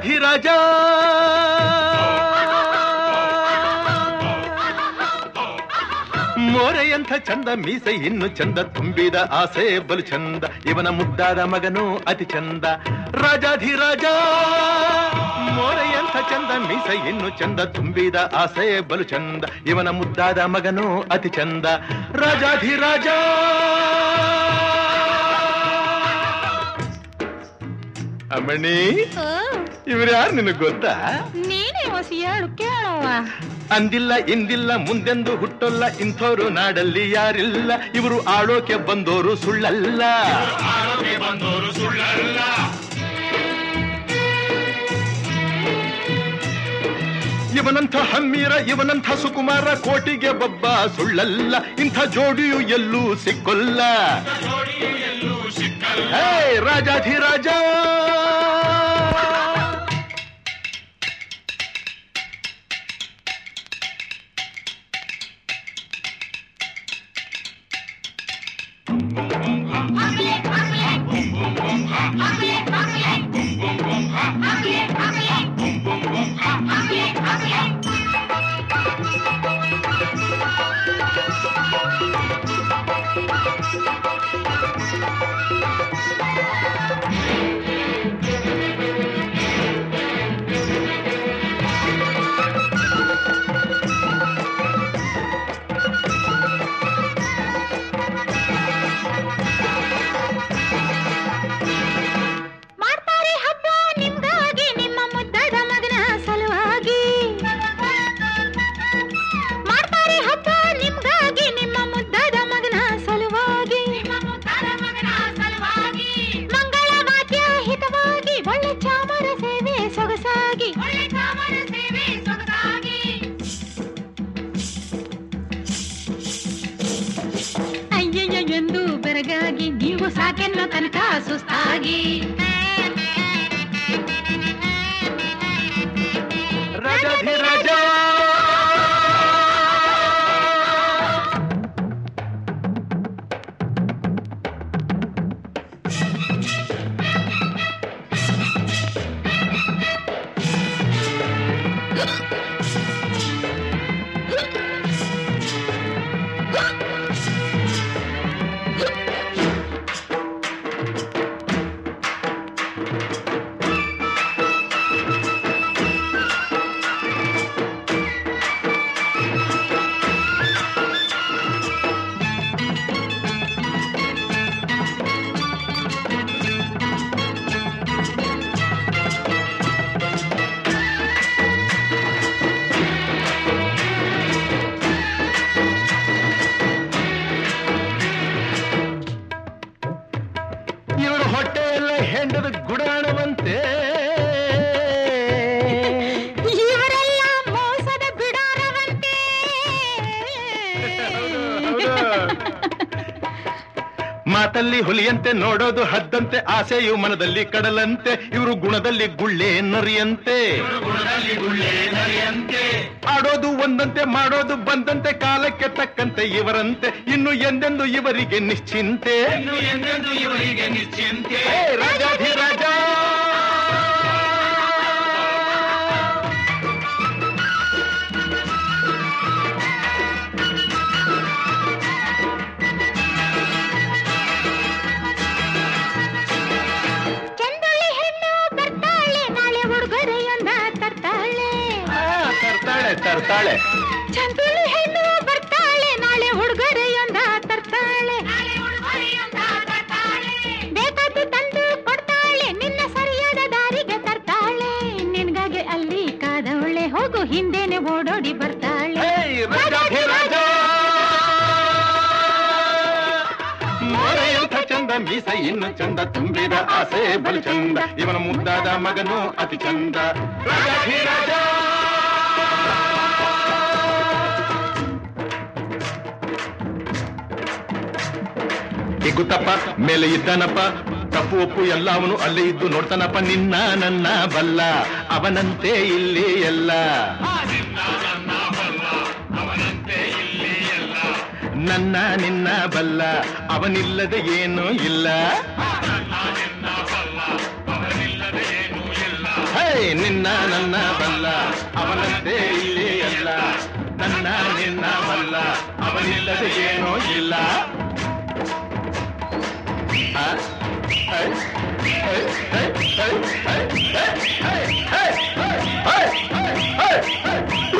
ರಾಜಾಧಿರಾಜ ಮೋರೆಯಂಥ ಚಂದ ಮೀಸೆ ಇನ್ನು ಚಂದ ತುಂಬಿದ ಆಸೆ ಬಲು ಚಂದ ಇವನ ಮುದ್ದಾದ ಮಗನು ಅತಿ ಚಂದ ರಾಜಾಧಿರಾಜ ಮೋರೆಯಂಥ ಚಂದ ಮೀಸೆ ಇನ್ನು ಚಂದ ತುಂಬಿದ ಆಸೆ ಬಲು ಚಂದ ಇವನ ಮುದ್ದಾದ ಮಗನು ಅತಿ ಚಂದ ರಾಜಾಧಿರಾಜ ಅಮ್ಮಣಿ ಓ, ಇವ್ರು ಯಾರು ನಿನಗ್ ಗೊತ್ತಾ ನೀನೇ ಹೊಸ ಹೇಳು ಕೇಳವ್ವ ಅಂದಿಲ್ಲ ಇಂದಿಲ್ಲ ಮುಂದೆಂದು ಹುಟ್ಟೊಲ್ಲ ಇಂಥೋರು ನಾಡಲ್ಲಿ ಯಾರಿಲ್ಲ ಇವರು ಆಳೋಕೆ ಬಂದೋರು ಸುಳ್ಳಲ್ಲ ಇವನಂಥ ಹಮ್ಮೀರ ಇವನಂಥ ಸುಕುಮಾರ ಕೋಟಿಗೆ ಬಬ್ಬ ಸುಳ್ಳಲ್ಲ ಇಂಥ ಜೋಡಿಯು ಎಲ್ಲೂ ಸಿಕ್ಕೊಲ್ಲ ಹೇ ರಾಜಾಧಿರಾಜ ಮಾಡ್ತಾರೆ ಹಬ್ಬ ನಿಮ್ಗಾಗಿ ನಿಮ್ಮ ಮುದ್ದಾದ ಮಗನ ಸಲುವಾಗಿ ಮಾಡ್ತಾರೆ ಹಬ್ಬ ನಿಮ್ಗಾಗಿ ನಿಮ್ಮ ಮುದ್ದಾದ ಮಗನ ಸಲುವಾಗಿ ಮಂಗಳ ವಾದ್ಯ ಹಿತವಾಗಿ ಒಳ್ಳೆ ಚಾಮರ ಸೇವೆ ಸೊಗಸಾಗಿ ಅಯ್ಯಯ್ಯ ಎಂದು ಬೆರಗಾಗಿ ನೀವು ಸಾಕೆನ್ನೋ ತನಕ ಸುಸ್ತಾಗಿ ರಾಜಾಧಿರಾಜ ಇವರ ಹೊಟ್ಟೆಯೆಲ್ಲ ಹೆಂಡದ ಗುಡಾಣವಂತೆ ಇವರೆಲ್ಲ ಮೋಸದ ಬಿಡಾರವಂತೆ ಮಾತಲ್ಲಿ ಹುಲಿಯಂತೆ ನೋಡೋದು ಹದ್ದಂತೆ ಆಸೆಯು ಮನದಲ್ಲಿ ಕಡಲಂತೆ ಇವರು ಗುಣದಲ್ಲಿ ಗುಳ್ಳೆ ನರಿಯಂತೆ ಆಡೋದು ಒಂದಂತೆ ಮಾಡೋದು ಬಂದಂತೆ ಕಾಲಕ್ಕೆ ತಕ್ಕಂತೆ ಇವರಂತೆ ಇನ್ನು ಎಂದೆಂದು ಇವರಿಗೆ ನಿಶ್ಚಿಂತೆ ಹೇ, ರಾಜಾಧಿರಾಜ ಚಂದಳ್ಳಿ ಹೆಣ್ಣು ಬರ್ತಾಳೆ ನಾಳೆ ಉಡುಗೊರೆಯೊಂದ ತರ್ತಾಳೆ ಆ, ತರ್ತಾಳೆ ತರ್ತಾಳೆ ಚಂದಳ್ಳಿ ಹೆಣ್ಣು ಬರ್ತಾಳೆ ನಾಳೆ ಉಡುಗೊರೆಯೊಂದ ತರ್ತಾಳೆ ಬೇಕಾದ್ದು ತಂದು ಕೊಡ್ತಾಳೆ ನಿನ್ನ ಸರಿಯಾದ ದಾರಿಗೆ ತರ್ತಾಳೆ ನಿನ್ಗಾಗಿ ಅಲ್ಲಿ ಕಾದವಳೆ ಹೋಗು ಹಿಂದೆನೆ ಓಡೋಡಿ ಬರ್ತಾಳೆ ಹೇ, ರಾಜಾಧಿರಾಜ ಮೋರೆಯಂಥ ಚಂದ ಮೀಸ ಇನ್ನು ಚಂದ ತುಂಬಿದ ಆಸೆ ಬಲು ಚಂದ ಇವನ ಮುದ್ದಾದ ಮಗನು ಅತಿ ಚಂದ ರಾಜಾಧಿರಾಜ ಇಗುತ್ತಪ್ಪ ಮೇಲೆ ಇದ್ದಾನಪ್ಪ ತಪ್ಪು ಒಪ್ಪು ಎಲ್ಲ ಅವನು ಅಲ್ಲೇ ಇದ್ದು ನೋಡ್ತಾನಪ್ಪ ನಿನ್ನ ನನ್ನ ಬಲ್ಲ ಅವನಂತೆ ಇಲ್ಲಿ ಎಲ್ಲ ನನ್ನ ನಿನ್ನ ಬಲ್ಲ ಅವನಿಲ್ಲದೆ ಏನೂ ಇಲ್ಲ ಹೇ, ನಿನ್ನ ನನ್ನ ಬಲ್ಲ ಅವನಂತೆ ಇಲ್ಲಿ ಅಲ್ಲ ನನ್ನ ನಿನ್ನ ಬಲ್ಲ ಅವನಿಲ್ಲದೆ ಏನೋ ಇಲ್ಲ ಆ? ಹೈ, ಹೈ, ಹೈ, ಹೈ, ಹೈ, ಹೈ, ಹೈ, ಹೈ, ಹೈ, ಹೈ, ಹೈ, ಹೈ.